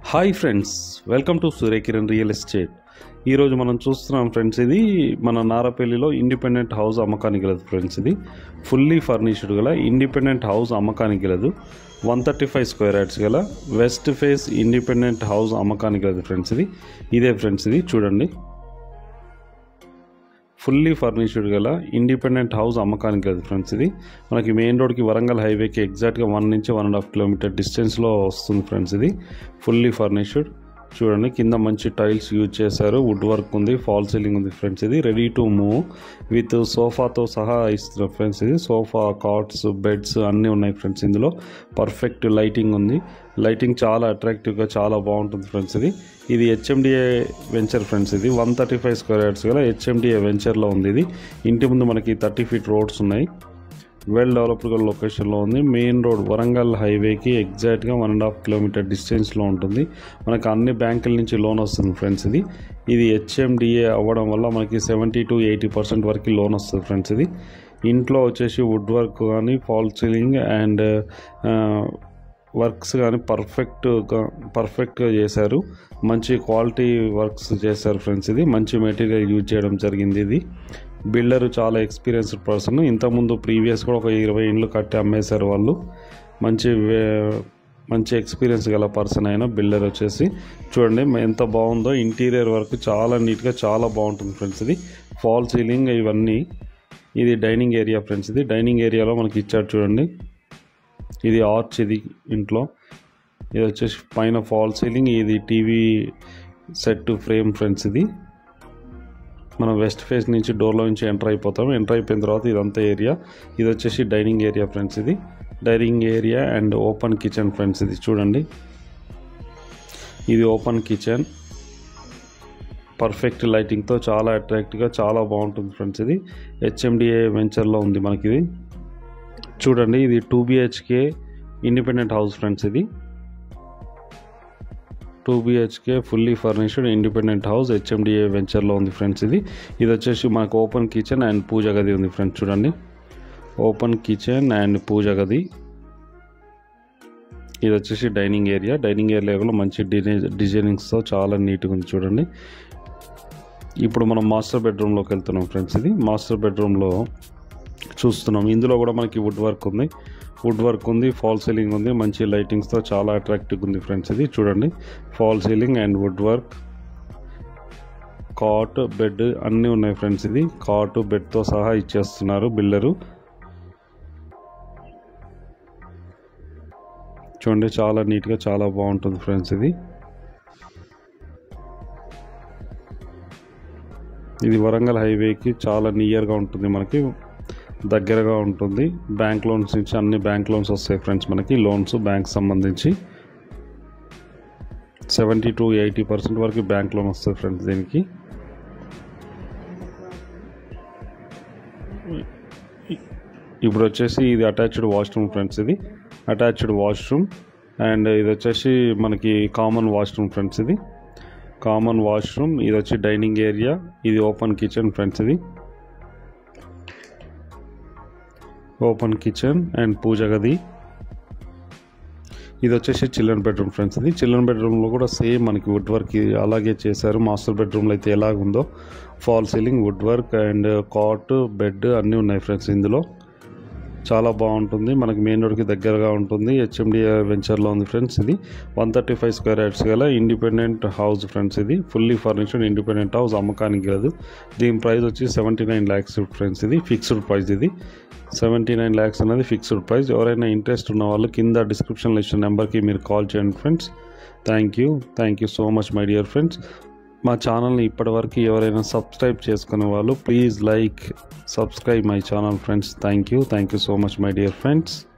hi friends welcome to Suryakiran real estate ఈరోజు మనం చూస్తున్నాం ఫ్రెండ్స్ ఇది మన నారపల్లిలో ఇండిపెండెంట్ హౌస్ అమ్మకానికి గలదు ఫ్రెండ్స్ ఇది ఫుల్లీ ఫర్నిష్డ్ గల ఇండిపెండెంట్ హౌస్ అమ్మకానికి గలదు one thirty five square yards గల వెస్ట్ ఫేస్ ఇండిపెండెంట్ హౌస్ అమ్మకానికి గలదు ఫ్రెండ్స్ ఇది ఇదే ఫ్రెండ్స్ ఇది చూడండి ఫుల్లీ ఫర్నిష్డ్ గల ఇండిపెండెంట్ హౌస్ అమ్మకానికి లేదు ఫ్రెండ్స్ ఇది మనకి మెయిన్ రోడ్కి వరంగల్ హైవేకి ఎగ్జాక్ట్గా వన్ నుంచి వన్ అండ్ హాఫ్ కిలోమీటర్ డిస్టెన్స్లో వస్తుంది ఫ్రెండ్స్ ఇది ఫుల్లీ ఫర్నిష్డ్ చూడండి కింద మంచి టైల్స్ యూజ్ చేశారు వుడ్ వర్క్ ఉంది ఫాల్ సీలింగ్ ఉంది ఫ్రెండ్స్ ఇది రెడీ టు మూవ్ విత్ సోఫాతో సహా ఇస్తున్నారు ఫ్రెండ్స్ ఇది సోఫా కాట్స్ బెడ్స్ అన్నీ ఉన్నాయి ఫ్రెండ్స్ ఇందులో పర్ఫెక్ట్ లైటింగ్ ఉంది లైటింగ్ చాలా అట్రాక్టివ్గా చాలా బాగుంటుంది ఫ్రెండ్స్ ఇది ఇది హెచ్ఎండిఏ వెంచర్ ఫ్రెండ్స్ ఇది one thirty five square yards గల హెచ్ఎండిఏ వెంచర్లో ఉంది ఇది ఇంటి ముందు మనకి థర్టీ ఫీట్ రోడ్స్ ఉన్నాయి వెల్ డెవలప్డ్ లొకేషన్లో ఉంది మెయిన్ రోడ్ వరంగల్ హైవేకి ఎగ్జాక్ట్గా వన్ అండ్ హాఫ్ కిలోమీటర్ డిస్టెన్స్లో ఉంటుంది మనకు అన్ని బ్యాంకుల నుంచి లోన్ వస్తుంది ఫ్రెండ్స్ ఇది ఇది హెచ్ఎండిఏ అవ్వడం వల్ల మనకి సెవెంటీ టు ఎయిటీ పర్సెంట్ వరకు లోన్ వస్తుంది ఫ్రెండ్స్ ఇది ఇంట్లో వచ్చేసి వుడ్ వర్క్ కానీ ఫాల్ సీలింగ్ అండ్ వర్క్స్ కానీ పర్ఫెక్ట్గా పర్ఫెక్ట్గా చేశారు మంచి క్వాలిటీ వర్క్స్ చేశారు ఫ్రెండ్స్ ఇది మంచి మెటీరియల్ యూజ్ చేయడం జరిగింది ఇది బిల్డర్ చాలా ఎక్స్పీరియన్స్డ్ పర్సన్ ఇంతకుముందు ప్రీవియస్ కూడా ఒక ఇరవై ఇండ్లు కట్టి అమ్మేశారు వాళ్ళు మంచి వే- మంచి ఎక్స్పీరియన్స్ గల పర్సన్ అయిన బిల్డర్ వచ్చేసి చూడండి ఎంత బాగుందో ఇంటీరియర్ వర్క్ చాలా నీట్గా చాలా బాగుంటుంది ఫ్రెండ్స్ ఇది ఫాల్ సీలింగ్ ఇవన్నీ ఇది డైనింగ్ ఏరియా ఫ్రెండ్స్ ఇది డైనింగ్ ఏరియాలో మనకి ఇచ్చారు చూడండి ఇది ఆర్చ్ ఇది ఇంట్లో ఇది వచ్చేసి పైన ఫాల్ సీలింగ్ ఇది టీవీ సెట్ ఫ్రేమ్ ఫ్రెండ్స్ ఇది మనం వెస్ట్ ఫేస్ నుంచి డోర్లో నుంచి ఎంటర్ అయిపోతాం ఎంటర్ అయిపోయిన తర్వాత ఇదంతా ఏరియా ఇది వచ్చేసి డైనింగ్ ఏరియా ఫ్రెండ్స్ ఇది dining area and open kitchen friends ఇది చూడండి ఇది ఓపెన్ కిచెన్ పర్ఫెక్ట్ లైటింగ్తో చాలా అట్రాక్టివ్గా చాలా బాగుంటుంది ఫ్రెండ్స్ ఇది హెచ్ఎండిఏ వెంచర్లో ఉంది మనకి ఇది చూడండి ఇది two BHK independent house friends ఇది two BHK fully furnished independent house HMDA వెంచర్లో ఉంది ఫ్రెండ్స్ ఇది ఇది వచ్చేసి మనకు ఓపెన్ కిచెన్ అండ్ పూజ గది ఉంది ఫ్రెండ్స్ చూడండి ఓపెన్ కిచెన్ అండ్ పూజ గది ఇది వచ్చేసి డైనింగ్ ఏరియా డైనింగ్ ఏరియాలో మంచి డిజైన్ డిజైనింగ్స్తో చాలా నీట్గా ఉంది చూడండి ఇప్పుడు మనం మాస్టర్ బెడ్రూమ్లోకి వెళ్తున్నాం ఫ్రెండ్స్ ఇది మాస్టర్ బెడ్రూమ్లో చూస్తున్నాం ఇందులో కూడా మనకి వుడ్ వర్క్ ఉంది వుడ్ వర్క్ ఉంది ఫాల్ సీలింగ్ ఉంది మంచి లైటింగ్స్తో చాలా అట్రాక్టివ్ ఉంది ఫ్రెండ్స్ ఇది చూడండి fall ceiling and wood work cot bed అన్నీ ఉన్నాయి ఫ్రెండ్స్ ఇది కాట్ బెడ్తో సహా ఇచ్చేస్తున్నారు బిల్డరు చూడండి చాలా నీట్గా చాలా బాగుంటుంది ఫ్రెండ్స్ ఇది ఇది వరంగల్ హైవేకి చాలా నియర్గా ఉంటుంది మనకి దగ్గరగా ఉంటుంది బ్యాంక్ లోన్స్ నుంచి అన్ని బ్యాంక్ లోన్స్ వస్తాయి ఫ్రెండ్స్ మనకి లోన్స్ బ్యాంక్ సంబంధించి సెవెంటీ టు ఎయిటీ పర్సెంట్ వరకు బ్యాంక్ లోన్ వస్తుంది ఫ్రెండ్స్ దీనికి ఇప్పుడు వచ్చేసి ఇది అటాచ్డ్ వాష్రూమ్ ఫ్రెండ్స్ ఇది అటాచ్డ్ వాష్రూమ్ అండ్ ఇది వచ్చేసి మనకి కామన్ వాష్రూమ్ ఫ్రెండ్స్ ఇది కామన్ వాష్రూమ్ ఇది వచ్చి డైనింగ్ ఏరియా ఇది ఓపెన్ కిచెన్ ఫ్రెండ్స్ ఇది ఓపెన్ కిచెన్ అండ్ పూజ గది ఇది వచ్చేసి చిల్డ్రన్ బెడ్రూమ్ ఫ్రెండ్స్ ఇది చిల్డ్రన్ బెడ్రూమ్లో కూడా సేమ్ మనకి వుడ్ వర్క్ అలాగే చేశారు మాస్టర్ బెడ్రూమ్లో అయితే ఎలాగుందో fall ceiling wood work and cot bed అన్నీ ఉన్నాయి ఫ్రెండ్స్ ఇందులో చాలా బాగుంటుంది మనకి మెయిన్ రోడ్కి దగ్గరగా ఉంటుంది హెచ్ఎండిఏ వెంచర్లో ఉంది ఫ్రెండ్స్ ఇది one thirty five square yards గల ఇండిపెండెంట్ హౌస్ ఫ్రెండ్స్ ఇది ఫుల్లీ ఫర్నిష్డ్ ఇండిపెండెంట్ హౌస్ అమ్మకానికి లేదు దీని ప్రైస్ వచ్చి సెవెంటీ నైన్ ల్యాక్స్ ఫ్రెండ్స్ ఇది ఫిక్స్డ్ ప్రైస్ ఇది సెవెంటీ నైన్ ల్యాక్స్ అనేది ఫిక్స్డ్ ప్రైస్ ఎవరైనా ఇంట్రెస్ట్ ఉన్న వాళ్ళు కింద డిస్క్రిప్షన్లో ఇచ్చిన నెంబర్కి మీరు కాల్ చేయండి friends thank you thank you so much my dear friends మా ఛానల్ని ఇప్పటివరకు ఎవరైనా సబ్స్క్రైబ్ చేసుకునే వాళ్ళు please like subscribe my channel friends thank you thank you so much my dear friends